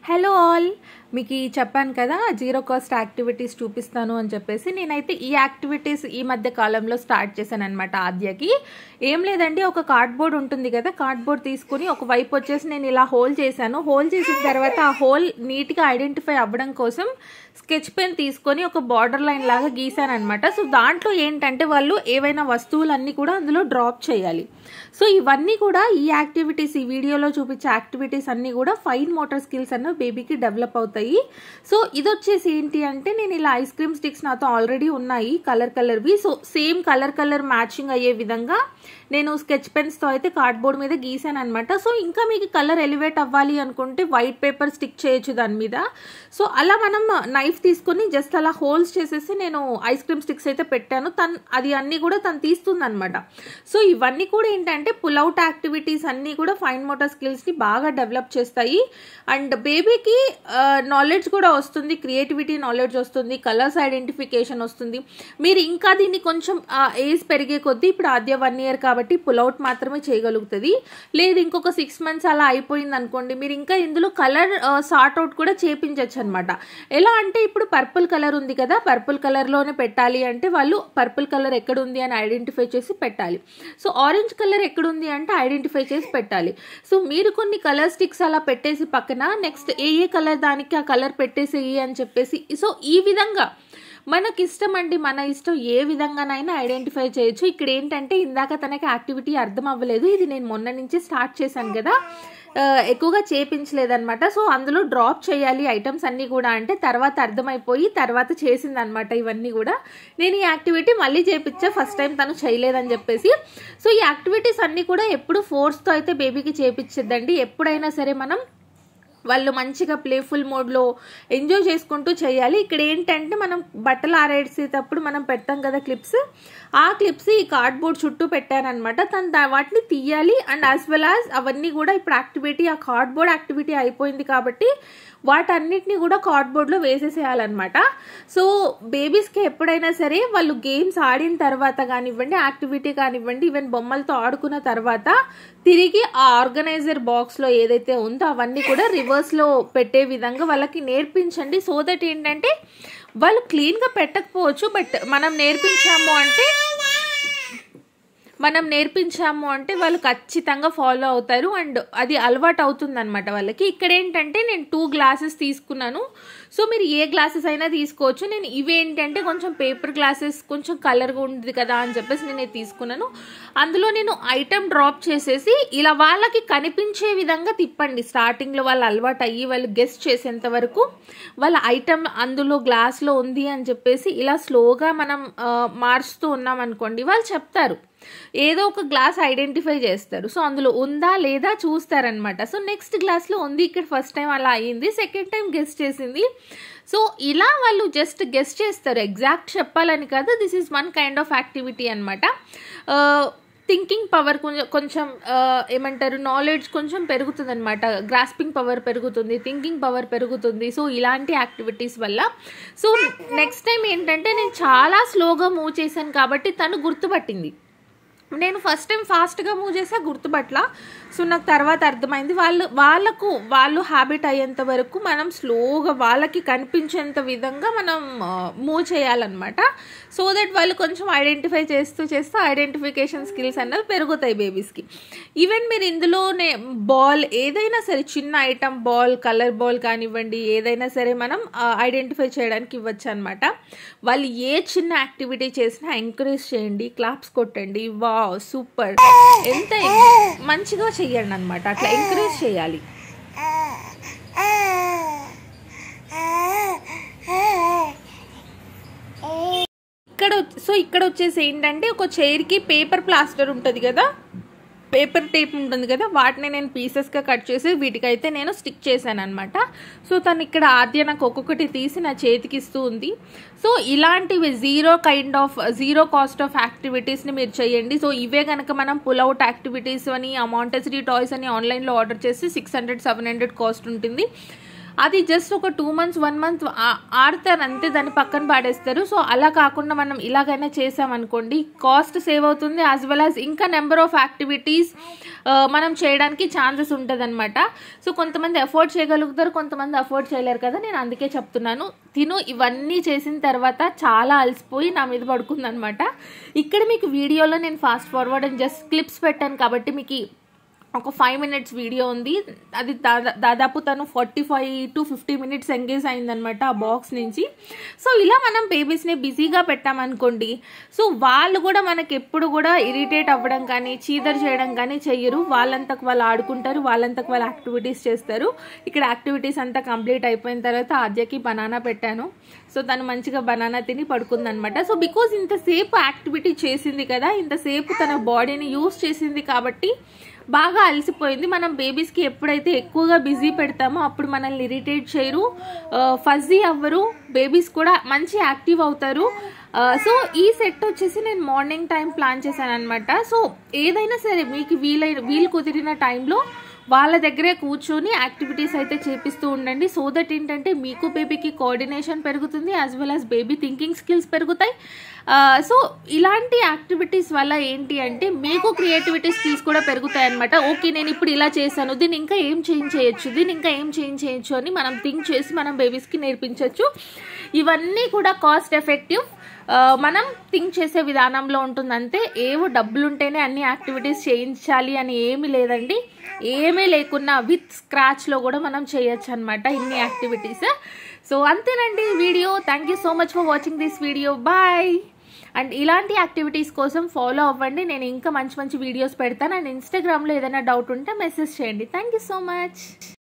hello all మీకు ఈ చెప్పాను కదా జీరో కాస్ట్ యాక్టివిటీస్ చూపిస్తాను అని చెప్పేసి నేనైతే ఈ యాక్టివిటీస్ ఈ మధ్య కాలంలో స్టార్ట్ చేశాను అనమాట ఆద్యకి ఏం లేదండి ఒక కార్డ్బోర్డ్ ఉంటుంది కదా కార్డ్బోర్డ్ తీసుకుని ఒక వైపు వచ్చేసి నేను ఇలా హోల్ చేశాను హోల్ చేసిన తర్వాత ఆ హోల్ నీట్గా ఐడెంటిఫై అవ్వడం కోసం స్కెచ్ పెన్ తీసుకొని ఒక బార్డర్ లైన్ లాగా గీసాను అనమాట సో దాంట్లో ఏంటంటే వాళ్ళు ఏవైనా వస్తువులన్నీ కూడా అందులో డ్రాప్ చేయాలి సో ఇవన్నీ కూడా ఈ యాక్టివిటీస్ ఈ వీడియోలో చూపించే యాక్టివిటీస్ అన్నీ కూడా ఫైన్ మోటార్ స్కిల్స్ అన్న బేబీకి డెవలప్ అవుతాయి సో ఇది వచ్చేసి ఏంటి అంటే నేను ఇలా ఐస్ క్రీమ్ స్టిక్స్ నాతో ఆల్రెడీ ఉన్నాయి కలర్ కలర్వి so same colour colour matching అయ్యే విధంగా నేను స్కెచ్ పెన్స్తో అయితే కార్డ్బోర్డ్ మీద గీసాను అనమాట సో ఇంకా మీకు కలర్ ఎలివేట్ అవ్వాలి అనుకుంటే వైట్ పేపర్ స్టిక్ చేయొచ్చు దాని మీద సో అలా మనం నైఫ్ తీసుకొని జస్ట్ అలా హోల్స్ చేసేసి నేను ఐస్ క్రీమ్ స్టిక్స్ అయితే పెట్టాను తను అది అన్నీ కూడా తను తీస్తుంది అనమాట సో ఇవన్నీ కూడా ఏంటంటే పుల్అవుట్ యాక్టివిటీస్ అన్నీ కూడా ఫైన్ మోటార్ స్కిల్స్ని బాగా డెవలప్ చేస్తాయి అండ్ బేబీకి నాలెడ్జ్ కూడా వస్తుంది క్రియేటివిటీ నాలెడ్జ్ వస్తుంది కలర్స్ ఐడెంటిఫికేషన్ వస్తుంది మీరు ఇంకా దీన్ని కొంచెం ఏజ్ పెరిగే కొద్దీ ఇప్పుడు ఆద్య వన్ ఇయర్ కాబట్టి పుల్అవుట్ మాత్రమే చేయగలుగుతుంది లేదు ఇంకొక సిక్స్ మంత్స్ అలా అయిపోయింది అనుకోండి మీరు ఇంకా ఇందులో కలర్ సార్ట్ అవుట్ కూడా చేపించవచ్చు అనమాట ఎలా అంటే ఇప్పుడు పర్పుల్ కలర్ ఉంది కదా పర్పుల్ కలర్లోనే పెట్టాలి అంటే వాళ్ళు పర్పుల్ కలర్ ఎక్కడ ఉంది అని ఐడెంటిఫై చేసి పెట్టాలి సో ఆరెంజ్ కలర్ ఎక్కడుంది అంటే ఐడెంటిఫై చేసి పెట్టాలి సో మీరు కొన్ని కలర్ స్టిక్స్ అలా పెట్టేసి పక్కన నెక్స్ట్ ఏ ఏ కలర్ దానికి ఆ కలర్ పెట్టేసేయి అని చెప్పేసి సో ఈ విధంగా మనకి ఇష్టం అండి మన ఇష్టం ఏ విధంగానైనా ఐడెంటిఫై చేయొచ్చు ఇక్కడ ఏంటంటే ఇందాక తనకి యాక్టివిటీ అర్థం అవ్వలేదు ఇది నేను మొన్న నుంచి స్టార్ట్ చేశాను కదా ఎక్కువగా చేపించలేదన్నమాట సో అందులో డ్రాప్ చేయాలి ఐటమ్స్ అన్నీ కూడా అంటే తర్వాత అర్థమైపోయి తర్వాత చేసిందనమాట ఇవన్నీ కూడా నేను ఈ యాక్టివిటీ మళ్ళీ చేపించా ఫస్ట్ టైం తను చేయలేదని చెప్పేసి సో ఈ యాక్టివిటీస్ అన్నీ కూడా ఎప్పుడు ఫోర్స్తో అయితే బేబీకి చేపించద్దండి ఎప్పుడైనా సరే మనం వాళ్ళు మంచిగా ప్లేఫుల్ మోడ్లో ఎంజాయ్ చేసుకుంటూ చేయాలి ఇక్కడ ఏంటంటే మనం బట్టలు ఆరేసేటప్పుడు మనం పెడతాం కదా క్లిప్స్ ఆ క్లిప్స్ ఈ కార్డ్బోర్డ్ చుట్టూ పెట్టానమాట తను వాటిని తీయాలి అండ్ యాజ్ వెల్ యాజ్ అవన్నీ కూడా ఇప్పుడు యాక్టివిటీ ఆ కార్డ్బోర్డ్ యాక్టివిటీ అయిపోయింది కాబట్టి వాటన్నిటిని కూడా కార్డ్బోర్డ్లో వేసేసేయాలన్నమాట సో బేబీస్కి ఎప్పుడైనా సరే వాళ్ళు గేమ్స్ ఆడిన తర్వాత కానివ్వండి యాక్టివిటీ కానివ్వండి ఈవెన్ బొమ్మలతో ఆడుకున్న తర్వాత తిరిగి ఆ ఆర్గనైజర్ బాక్స్లో ఏదైతే ఉందో అవన్నీ కూడా రివర్స్లో పెట్టే విధంగా వాళ్ళకి నేర్పించండి సో దట్ ఏంటంటే వాళ్ళు క్లీన్గా పెట్టకపోవచ్చు బట్ మనం నేర్పించాము అంటే మనం నేర్పించాము అంటే వాళ్ళు ఖచ్చితంగా ఫాలో అవుతారు అండ్ అది అలవాటు అవుతుందన్నమాట వాళ్ళకి ఇక్కడ ఏంటంటే నేను టూ గ్లాసెస్ తీసుకున్నాను సో మీరు ఏ గ్లాసెస్ అయినా తీసుకోవచ్చు నేను ఇవి ఏంటంటే కొంచెం పేపర్ గ్లాసెస్ కొంచెం కలర్గా ఉంది కదా అని చెప్పేసి నేను తీసుకున్నాను అందులో నేను ఐటమ్ డ్రాప్ చేసేసి ఇలా వాళ్ళకి కనిపించే విధంగా తిప్పండి స్టార్టింగ్లో వాళ్ళు అలవాటు అయ్యి వాళ్ళు గెస్ట్ చేసేంత వరకు వాళ్ళ ఐటమ్ అందులో గ్లాస్లో ఉంది అని చెప్పేసి ఇలా స్లోగా మనం మార్చుతూ ఉన్నాం అనుకోండి వాళ్ళు చెప్తారు ఏదో ఒక గ్లాస్ ఐడెంటిఫై చేస్తారు సో అందులో ఉందా లేదా చూస్తారనమాట సో నెక్స్ట్ గ్లాస్లో ఉంది ఇక్కడ ఫస్ట్ టైం అలా అయ్యింది సెకండ్ టైం గెస్ట్ చేసింది సో ఇలా వాళ్ళు జస్ట్ గెస్ట్ చేస్తారు ఎగ్జాక్ట్ చెప్పాలని కాదు this is one kind of activity అనమాట థింకింగ్ పవర్ కొంచెం కొంచెం ఏమంటారు నాలెడ్జ్ కొంచెం పెరుగుతుంది అనమాట గ్రాస్పింగ్ పవర్ పెరుగుతుంది థింకింగ్ పవర్ పెరుగుతుంది సో ఇలాంటి యాక్టివిటీస్ వల్ల సో నెక్స్ట్ టైం ఏంటంటే నేను చాలా స్లోగా మూవ్ చేశాను కాబట్టి తను గుర్తుపట్టింది నేను ఫస్ట్ టైం ఫాస్ట్గా మూవ్ చేసా గుర్తుపట్ల సో నాకు తర్వాత అర్థమైంది వాళ్ళు వాళ్ళకు వాళ్ళు హ్యాబిట్ అయ్యేంత వరకు మనం స్లోగా వాళ్ళకి కనిపించేంత విధంగా మనం మూవ్ చేయాలన్నమాట సో దట్ వాళ్ళు కొంచెం ఐడెంటిఫై చేస్తూ చేస్తూ ఐడెంటిఫికేషన్ స్కిల్స్ అన్నవి పెరుగుతాయి బేబీస్కి ఈవెన్ మీరు ఇందులోనే బాల్ ఏదైనా సరే చిన్న ఐటమ్ బాల్ కలర్ బాల్ కానివ్వండి ఏదైనా సరే మనం ఐడెంటిఫై చేయడానికి ఇవ్వచ్చు అనమాట వాళ్ళు ఏ చిన్న యాక్టివిటీ చేసినా ఎంకరేజ్ చేయండి క్లాప్స్ కొట్టండి వా సూపర్ ఎంత మంచిగా చెయ్యండి అనమాట అట్లా ఎంకరేజ్ చేయాలి ఇక్కడ సో ఇక్కడ వచ్చేసి ఏంటంటే ఒక చైర్కి పేపర్ ప్లాస్టర్ ఉంటుంది కదా పేపర్ టేప్ ఉంటుంది కదా వాటిని నేను పీసెస్గా కట్ చేసి వీటికైతే నేను స్టిక్ చేశాను అనమాట సో తను ఇక్కడ ఆద్య నాకు ఒక్కొక్కటి తీసి నా చేతికి ఇస్తూ ఉంది సో ఇలాంటివి zero kind of zero cost of యాక్టివిటీస్ని మీరు చేయండి సో ఇవే కనుక మనం పుల్అవుట్ యాక్టివిటీస్ అని అమాంటెసరీ టాయ్స్ అని ఆన్లైన్లో ఆర్డర్ చేసి six hundred seven hundred cost ఉంటుంది అది జస్ట్ ఒక టూ మంత్స్ వన్ మంత్ ఆడతారు అంతే దాన్ని పక్కన పాడేస్తారు సో అలా కాకుండా మనం ఇలాగైనా చేసామనుకోండి కాస్ట్ సేవ్ అవుతుంది యాజ్ వెల్ యాజ్ ఇంకా నెంబర్ ఆఫ్ యాక్టివిటీస్ మనం చేయడానికి ఛాన్సెస్ ఉంటుంది అనమాట సో కొంతమంది అఫోర్డ్ చేయగలుగుతారు కొంతమంది అఫోర్డ్ చేయలేరు కదా నేను అందుకే చెప్తున్నాను తిను ఇవన్నీ చేసిన తర్వాత చాలా అలసిపోయి నా మీద పడుకుందనమాట ఇక్కడ మీకు వీడియోలో నేను fast forward and just clips పెట్టాను కాబట్టి మీకు ఒక ఫైవ్ మినిట్స్ వీడియో ఉంది అది దాదా దాదాపు తను forty five to fifty minutes engage అయిందనమాట ఆ బాక్స్ నుంచి సో ఇలా మనం బేబీస్ని బిజీగా పెట్టామనుకోండి సో వాళ్ళు కూడా మనకి ఎప్పుడు కూడా ఇరిటేట్ అవ్వడం కానీ చీదర్ చేయడం కానీ చెయ్యరు వాళ్ళంతకు వాళ్ళు ఆడుకుంటారు వాళ్ళంతకు వాళ్ళు యాక్టివిటీస్ చేస్తారు ఇక్కడ యాక్టివిటీస్ అంతా కంప్లీట్ అయిపోయిన తర్వాత ఆద్యకి బనానా పెట్టాను సో తను మంచిగా బనానా తిని పడుకుందనమాట సో బికాజ్ ఇంతసేపు యాక్టివిటీ చేసింది కదా ఇంతసేపు తన బాడీని యూస్ చేసింది కాబట్టి బాగా అలసిపోయింది మనం బేబీస్కి ఎప్పుడైతే ఎక్కువగా బిజీ పెడతామో అప్పుడు మనల్ని ఇరిటేట్ చేయరు ఫజీ అవ్వరు బేబీస్ కూడా మంచి యాక్టివ్ అవుతారు సో ఈ సెట్ వచ్చేసి నేను మార్నింగ్ టైం ప్లాన్ చేశాను అనమాట సో ఏదైనా సరే మీకు వీలైన వీలు కుదిరిన టైంలో వాళ్ళ దగ్గరే కూర్చొని యాక్టివిటీస్ అయితే చేపిస్తూ ఉండండి సో దట్ ఏంటంటే మీకు బేబీకి కోఆర్డినేషన్ పెరుగుతుంది as well as baby thinking skills పెరుగుతాయి సో ఇలాంటి యాక్టివిటీస్ వల్ల ఏంటి అంటే మీకు క్రియేటివిటీ స్కిల్స్ కూడా పెరుగుతాయి అనమాట ఓకే నేను ఇప్పుడు ఇలా చేశాను దీన్ని ఇంకా ఏం చేంజ్ చేయొచ్చు దీన్ని ఇంకా ఏం చేంజ్ చేయొచ్చు అని మనం థింక్ చేసి మనం బేబీస్కి నేర్పించవచ్చు ఇవన్నీ కూడా కాస్ట్ ఎఫెక్టివ్ మనం థింక్ చేసే విధానంలో ఉంటుంది అంతే ఏవో డబ్బులు ఉంటేనే అన్ని యాక్టివిటీస్ చేయించాలి అని ఏమీ లేదండి ఏమీ లేకున్నా విత్ స్క్రాచ్లో కూడా మనం చేయొచ్చు అనమాట ఇన్ని యాక్టివిటీస్ సో అంతేనండి video thank you so much for watching this video bye and ఇలాంటి యాక్టివిటీస్ కోసం ఫాలో అవ్వండి నేను ఇంకా మంచి మంచి వీడియోస్ పెడతాను అండ్ ఇన్స్టాగ్రామ్లో ఏదైనా డౌట్ ఉంటే మెసేజ్ చేయండి థ్యాంక్ యూ సో మచ్